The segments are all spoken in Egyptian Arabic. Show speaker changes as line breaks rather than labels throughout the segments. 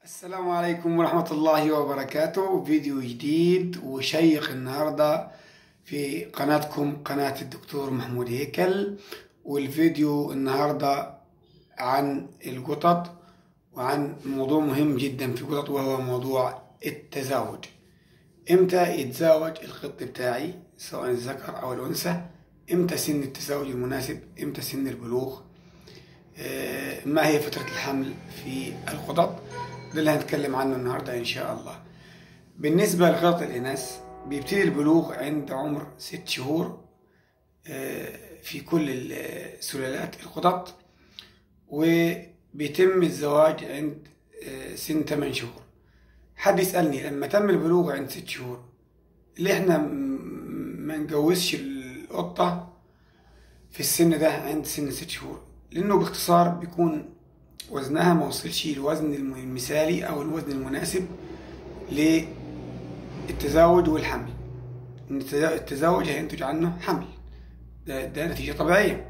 السلام عليكم ورحمة الله وبركاته فيديو جديد وشيق النهاردة في قناتكم قناة الدكتور محمود هيكل والفيديو النهاردة عن القطط وعن موضوع مهم جدا في القطط وهو موضوع التزاوج امتى يتزاوج القط بتاعي سواء الذكر او الانثى امتى سن التزاوج المناسب امتى سن البلوغ آه، ما هي فترة الحمل في القطط ده اللي هنتكلم عنه النهاردة إن شاء الله بالنسبة لقطط الإناث بيبتدي البلوغ عند عمر ست شهور آه، في كل سلالات القطط وبيتم الزواج عند آه، سن 8 شهور حد يسألني لما تم البلوغ عند ست شهور ليه احنا ما نجوزش القطة في السن ده عند سن ست شهور لأنه باختصار بيكون وزنها ما وصلش الوزن المثالي او الوزن المناسب للتزاوج والحمل التزاوج هينتج عنه حمل ده, ده نتيجة طبيعية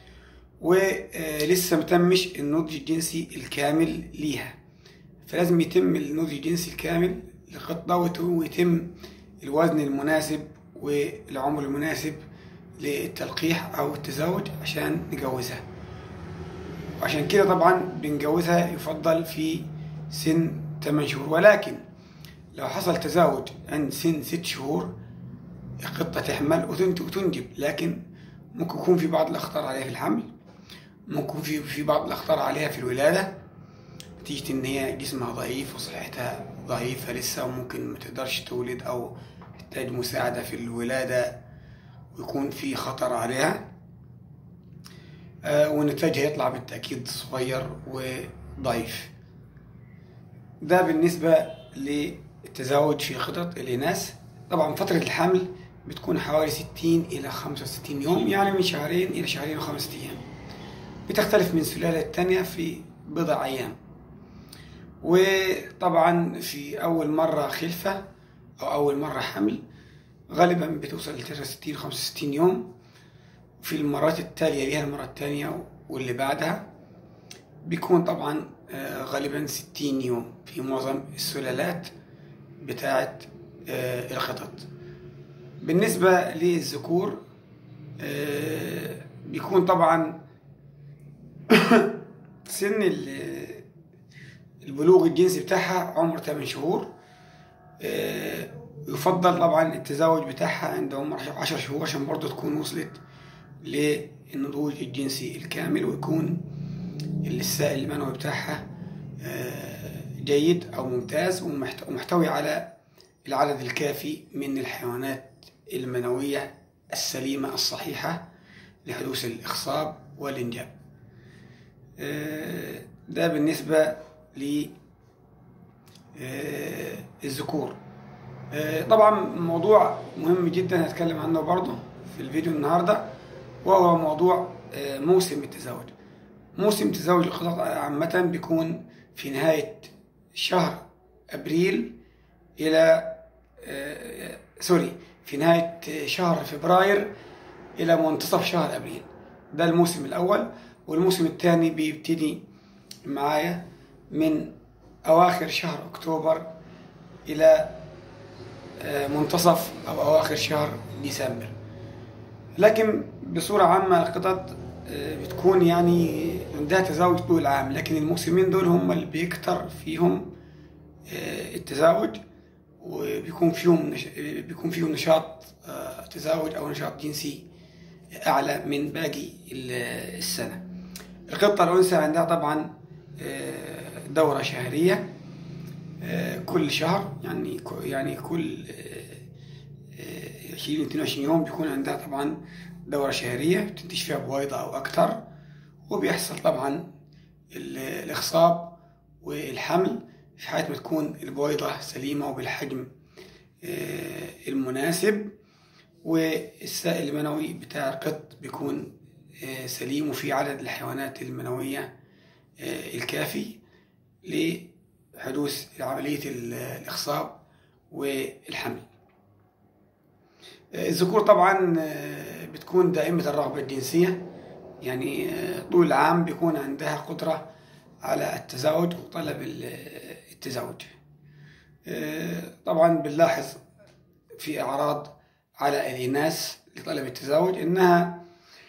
ولسه متمش النضج الجنسي الكامل ليها فلازم يتم النضج الجنسي الكامل للقطة ويتم الوزن المناسب والعمر المناسب للتلقيح أو التزاوج عشان نجوزها وعشان كده طبعا بنجوزها يفضل في سن 8 شهور ولكن لو حصل تزاوج عند سن 6 شهور القطة تحمل وتنجب لكن ممكن يكون في بعض الأخطار عليها في الحمل ممكن في في بعض الأخطار عليها في الولادة نتيجة إن هي جسمها ضعيف وصحتها ضعيفة لسه وممكن ما تقدرش تولد أو تحتاج مساعدة في الولادة ويكون في خطر عليها آه، والنتاج هيطلع بالتأكيد صغير وضعيف ده بالنسبة للتزاوج في خطط الإناث طبعا فترة الحمل بتكون حوالي 60 إلى 65 يوم يعني من شهرين إلى شهرين وخمسة أيام بتختلف من سلالة تانية في بضع أيام وطبعا في أول مرة خلفة أو أول مرة حمل غالبا بتوصل ل 63 65 يوم في المرات التالية ليها المرة الثانية واللي بعدها بيكون طبعا آه، غالبا ستين يوم في معظم السلالات بتاعة آه، القطط بالنسبة للذكور آه، بيكون طبعا سن البلوغ الجنسي بتاعها عمر 8 شهور يفضل طبعا التزاوج بتاعها عند عمر 10 شهور عشان برضه تكون وصلت للنضوج الجنسي الكامل ويكون السائل المنوي بتاعها آه، جيد أو ممتاز ومحتوي على العدد الكافي من الحيوانات المنوية السليمة الصحيحة لحدوث الإخصاب والإنجاب آه، ده بالنسبة للذكور آه، طبعا موضوع مهم جدا هتكلم عنه برضه في الفيديو النهارده وهو موضوع آه، موسم التزاوج موسم تزاوج القطط عامة بيكون في نهاية شهر أبريل إلى آه، سوري في نهاية شهر فبراير إلى منتصف شهر أبريل ده الموسم الأول والموسم الثاني بيبتدي معايا من أواخر شهر أكتوبر إلى آه، منتصف أو أواخر شهر ديسمبر لكن بصورة عامة القطط آه، بتكون يعني عندها تزاوج طول العام لكن الموسمين دول هم اللي بيكتر فيهم آه، التزاوج وبيكون فيهم نش... بيكون فيهم نشاط آه، تزاوج او نشاط جنسي اعلى من باقي السنه القطه الانثى عندها طبعا دوره شهريه كل شهر يعني يعني كل 20 22 يوم بيكون عندها طبعا دورة شهرية بتنتج فيها بويضة أو أكثر وبيحصل طبعا الإخصاب والحمل في حالة ما تكون البويضة سليمة وبالحجم آه، المناسب والسائل المنوي بتاع القط بيكون آه، سليم وفي عدد الحيوانات المنوية آه، الكافي لحدوث عملية الإخصاب والحمل الذكور طبعا آه، بتكون دائمة الرغبة الجنسية يعني آه، طول العام بيكون عندها قدرة على التزاوج وطلب التزاوج طبعا بنلاحظ في أعراض على الإناث لطلب التزاوج إنها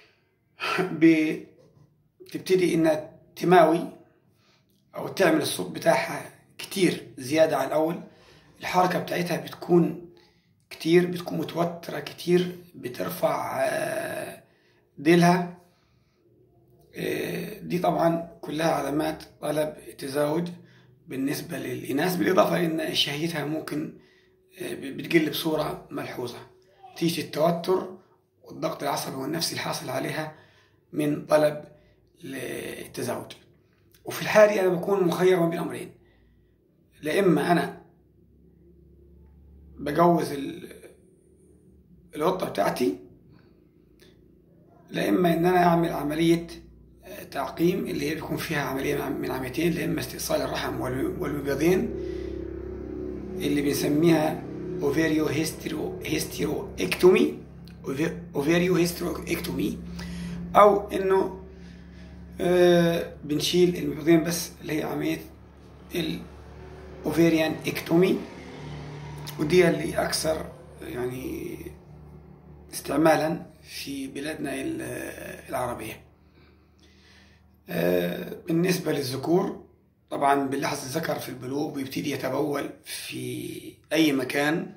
بتبتدي إنها تماوي أو تعمل الصوت بتاعها كتير زيادة عن الأول الحركة بتاعتها بتكون كتير بتكون متوترة كتير بترفع ديلها دي طبعا كلها علامات طلب التزاوج بالنسبة للإناث بالإضافة إن شهيتها ممكن بتقل بصورة ملحوظة نتيجة التوتر والضغط العصبي والنفسي الحاصل عليها من طلب التزاوج وفي الحالة أنا بكون مخير ما بين أمرين لا إما أنا بجوز القطة بتاعتي لا إما إن أنا أعمل عملية تعقيم اللي هي بيكون فيها عملية من عمليتين لا إما استئصال الرحم والمبيضين اللي بنسميها اوفيريو هيسترو هيستيرو اكتومي اوفيريو هيسترو اكتومي او انه آه بنشيل المبيضين بس اللي هي عمليه الاوفيريان اكتومي ودي اللي اكثر يعني استعمالا في بلادنا العربيه آه بالنسبه للذكور طبعا بنلاحظ الذكر في البلوغ بيبتدي يتبول في أي مكان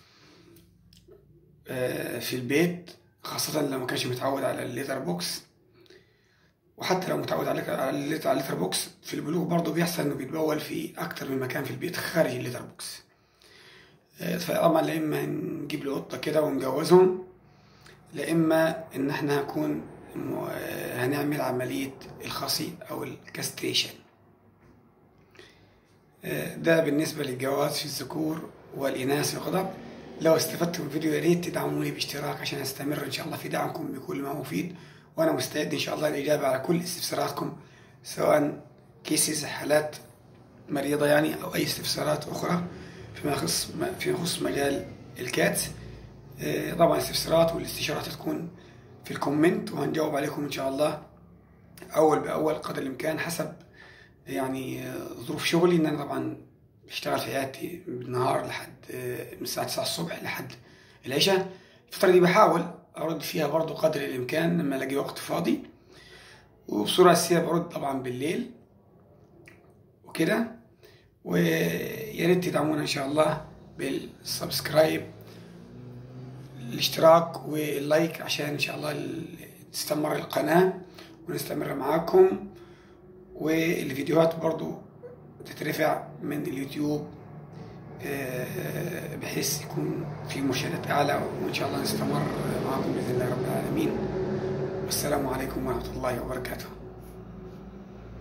في البيت خاصة لو ما كانش متعود على الليتر بوكس وحتى لو متعود على الليتر بوكس في البلوغ برضه بيحصل انه بيتبول في أكتر من مكان في البيت خارج الليتر بوكس فطبعا لا إما نجيب له قطة كده ونجوزهم لا إما إن احنا هنكون هنعمل عملية الخصي أو الكاستريشن ده بالنسبة للجواز في الذكور والإناث في الغضب لو استفدتم من الفيديو يا ريت تدعموني باشتراك عشان استمر إن شاء الله في دعمكم بكل ما مفيد وأنا مستعد إن شاء الله للإجابة على كل استفساراتكم سواء كيسز حالات مريضة يعني أو أي استفسارات أخرى فيما يخص فيما يخص مجال الكات طبعا الاستفسارات والاستشارات تكون في الكومنت وهنجاوب عليكم إن شاء الله أول بأول قدر الإمكان حسب يعني ظروف شغلي ان انا طبعا بشتغل في عيادتي بالنهار لحد من الساعه 9 الصبح لحد العشاء الفتره دي بحاول ارد فيها برضو قدر الامكان لما الاقي وقت فاضي وبصوره اساسيه برد طبعا بالليل وكده ويا ريت تدعمونا ان شاء الله بالسبسكرايب الاشتراك واللايك عشان ان شاء الله تستمر القناه ونستمر معاكم والفيديوهات برضو تترفع من اليوتيوب بحيث يكون في مشاهدات أعلى وإن شاء الله نستمر معكم بإذن الله رب العالمين والسلام عليكم ورحمة الله وبركاته